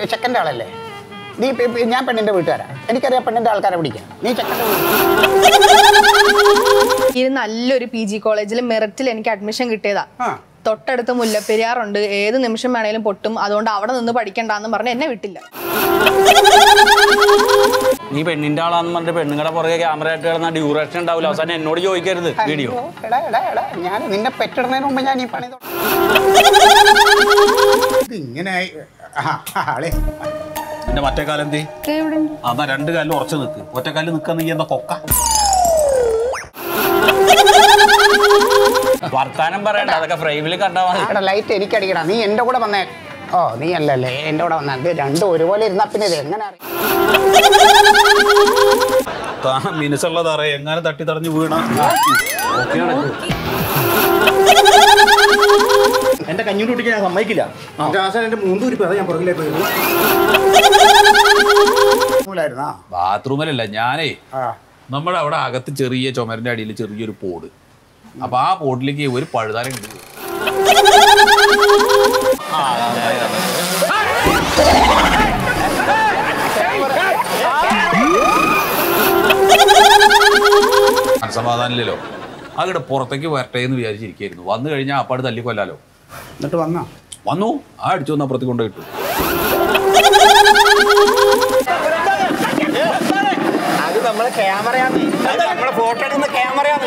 ചെക്കൻ്റെ ആളല്ലേ നീ ഇപ്പൊ- ഇപ്പൊ ഞാൻ പെണ്ണിന്റെ വീട്ടുകാരാ എനിക്കറിയാം പെണ്ണിന്റെ ആൾക്കാരെ പിടിക്കാം നീ ചെക്കൻ്റെ വീട്ടുകാരാ. ഈ നല്ലൊരു പി ജി കോളേജിൽ മെറിറ്റിൽ എനിക്ക് അഡ്മിഷൻ കിട്ടിയതാ ആ തൊട്ടടുത്ത് മുല്ലപ്പെരിയാറുണ്ട് ഏത് നിമിഷം വേണേലും പൊട്ടും അതുകൊണ്ട് അവിടെ നിന്ന് പഠിക്കണ്ടെന്ന് പറഞ്ഞ് എന്നെ വിട്ടില്ല നീ പെണ്ണിന്റെ ആളാന്ന് പറഞ്ഞിട്ട് പെണ്ണുങ്ങളുടെ പുറകെ ക്യാമറ ആയിട്ട് കിടന്ന ഡ്യൂറേഷൻ ഉണ്ടാവില്ല അവസാനം എന്നോട് ചോദിക്കരുത് വീഡിയോ അയ്യോ, എടാ എടാ എടാ ഞാൻ നിന്നെ പെറ്റിടുന്നതിന് മുമ്പ് ഞാൻ ഈ പണി തൊ- ഇത് ഇങ്ങനെ ആയി. ആ, ആളെ നിന്റെ മറ്റേ കാലം എന്തേ അതാ രണ്ട് കാലിൽ ഉറച്ചു നിൽക്ക് ഒറ്റ കാലിൽ നിൽക്കാൻ നീ എന്താ കൊക്ക വർത്താനം പറയണ്ട അതൊക്കെ ഫ്രെയിമിൽ കണ്ടാ മതി അവിടെ ലൈറ്റ് എനിക്ക് അടിക്കടാ നീ എൻ്റെ കൂടെ വന്നേ ഓ നീ അല്ലല്ലേ എൻ്റെ കൂടെ വന്നാൽ ഇത് രണ്ടും ഒരുപോലെ ഇരുന്നാ പിന്നെ ഇത് എങ്ങനെ അറിയാം താ മിനുസുള്ളത് അറിയാം എങ്ങാനും തട്ടി തടഞ്ഞു വീണ എന്റെ കഞ്ഞൂട്ട് കുടിക്കാൻ ഞാൻ സമ്മതിക്കില്ല അവസാനം എന്റെ മൂന്ന് കുരിപ്പ് അതാ ഞാൻ പുറകിലേക്ക് പോയത് മൂലായിരുന്നാ ബാത്റൂമിലല്ല ഞാനേ ആ നമ്മുടെ അവിടെ അകത്ത് ചെറിയ ചുമരിന്റെ അടിയിൽ ചെറിയൊരു പോട് അപ്പൊ ആ പോട്ടിലേക്ക് ഒരു പഴുതാരം കിട്ടും മനസമാധാനില്ലല്ലോ അവിടെ പുറത്തേക്ക് വരട്ടെ എന്ന് വിചാരിച്ചിരിക്കായിരുന്നു വന്നു കഴിഞ്ഞാൽ അപ്പാട് തല്ലിക്കൊല്ലാലോ എന്നിട്ട് വന്നോ വന്നു ആ അടിച്ചു വന്ന് അപ്പുറത്തേക്ക് കൊണ്ടുപോയിട്ടു അത് നമ്മളെ ക്യാമറയാണ് നമ്മളെ ഫോട്ടോ എടുക്കുന്ന ക്യാമറയാണ്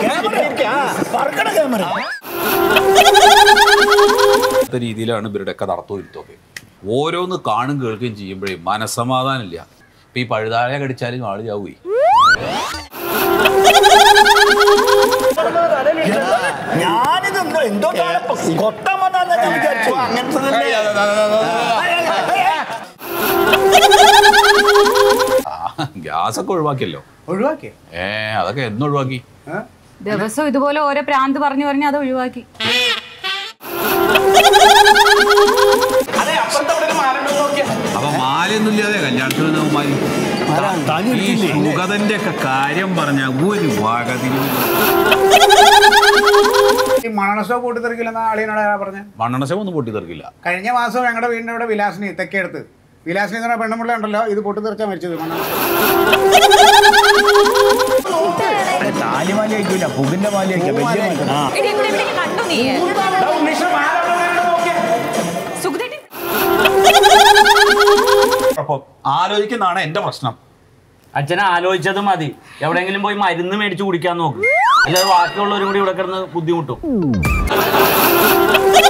ഇങ്ങനത്തെ രീതിയിലാണ് ഇവരുടെയൊക്കെ നടത്തവും ഇരുത്തൊക്കെ ഓരോന്ന് കാണും കേൾക്കുകയും ചെയ്യുമ്പോഴേ മനസ്സമാധാനമില്ല ഇപ്പൊ ഈ പഴുതാഴ കടിച്ചാലും ആള് ചാവുകയെ ഞാനിത് എന്തോ എന്തോ കൊട്ടാൻ വന്നാ ഞാൻ വിചാരിച്ചു അങ്ങനത്തെ ഗ്യാസ് ഒക്കെ ഒഴിവാക്കിയല്ലോ ഒഴിവാക്കിയേ ഏ അതൊക്കെ എന്ന് ഒഴിവാക്കി ദിവസം ഇതുപോലെ ഓരോ പ്രാന്ത് പറഞ്ഞു പറഞ്ഞ് അത് ഒഴിവാക്കി അപ്പൊ മാലയൊന്നും ഇല്ലാതെ കല്യാണത്തിന് പോകുമാരി ഈ സുഗതന്റെ ഒക്കെ കാര്യം പറഞ്ഞ ഒരു വാഗതിരി ഈ മണസോ കൂട്ടിത്തെറിക്കില്ലെന്ന ആളിനോട് ആരാ പറഞ്ഞത് മണ്ണെണ്ണശം ഒന്നും പൊട്ടിത്തെറിക്കില്ല കഴിഞ്ഞ മാസം ഞങ്ങളുടെ വീടിന്റെ ഇവിടെ വിലാസിനി തെക്കേടുത്ത് വിലാസിനി എന്ന് പറഞ്ഞ പെണ്ണുമ്പിള്ള ഉണ്ടല്ലോ ഇത് പൊട്ടിത്തെറിച്ചാ മരിച്ചത് മണ്ണെണ്ണ താലിമാല ആയിക്കില്ല പുകിന്റെ മാല ആയിക്കാം വലിയ മാല ആ എടി, ഇവിടെ ഇവിടെ കണ്ടു നീ സുഖതേട്ടി അപ്പൊ ആലോചിക്കുന്നതാണ് എന്റെ പ്രശ്നം അച്ഛനെ ആലോചിച്ചത് മതി എവിടെയെങ്കിലും പോയി മരുന്ന് മേടിച്ച് കുടിക്കാൻ നോക്ക് അല്ലാതെ ബാക്കിയുള്ളവരും കൂടി ഇവിടെ കിടന്ന് ബുദ്ധിമുട്ടും